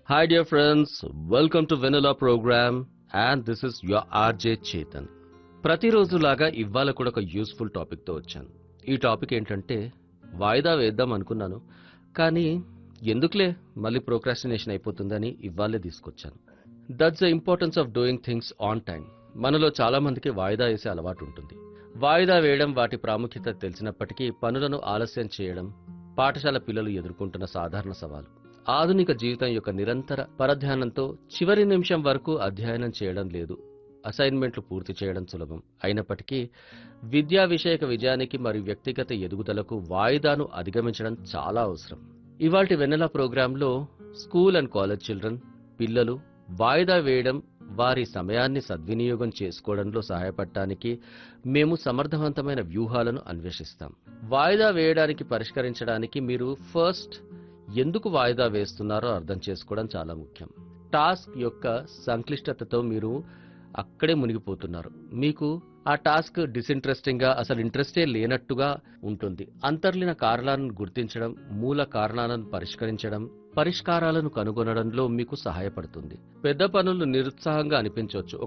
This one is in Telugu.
Hi, dear friends. Welcome to Vanilla program, and this is your RJ Chetan. ప్రతిరోజులాగా ఇవాళ కూడా ఒక యూస్ఫుల్ టాపిక్తో వచ్చాను ఈ టాపిక్ ఏంటంటే వాయిదా వేద్దాం అనుకున్నాను కానీ ఎందుకులే మళ్ళీ ప్రోక్రాస్టినేషన్ అయిపోతుందని ఇవాళే తీసుకొచ్చాను that's the importance of doing things on time మనలో చాలా మందికి వాయిదా వేసే అలవాటు ఉంటుంది వాయిదా వేయడం వాటి ప్రాముఖ్యత తెలిసినప్పటికీ పనులను ఆలస్యం చేయడం పాఠశాల పిల్లలు ఎదుర్కొంటున్న సాధారణ సవాలు ఆధునిక జీవితం యొక్క నిరంతర పరధ్యానంతో చివరి నిమిషం వరకు అధ్యయనం చేయడం లేదు అసైన్మెంట్లు పూర్తి చేయడం సులభం అయినప్పటికీ విద్యా విషయక విజయానికి మరియు వ్యక్తిగత ఎదుగుదలకు వాయిదాను అధిగమించడం చాలా అవసరం ఇవాల్టి వెన్నెల ప్రోగ్రాంలో స్కూల్ అండ్ కాలేజ్ చిల్డ్రన్ పిల్లలు వాయిదా వేయడం వారి సమయాన్ని సద్వినియోగం చేసుకోవడంలో సహాయపడటానికి మేము సమర్థవంతమైన వ్యూహాలను అన్వేషిస్తాం వాయిదా వేయడానికి పరిష్కరించడానికి మీరు ఫస్ట్ ఎందుకు వాయిదా వేస్తున్నారో అర్థం చేసుకోవడం చాలా ముఖ్యం టాస్క్ యొక్క సంక్లిష్టతతో మీరు అక్కడే మునిగిపోతున్నారు మీకు ఆ టాస్క్ డిసింట్రెస్టింగ్ గా అసలు ఇంట్రెస్టే లేనట్టుగా ఉంటుంది అంతర్లీన కారణాలను గుర్తించడం మూల కారణాలను పరిష్కరించడం పరిష్కారాలను కనుగొనడంలో మీకు సహాయపడుతుంది పెద్ద పనులు నిరుత్సాహంగా అనిపించవచ్చు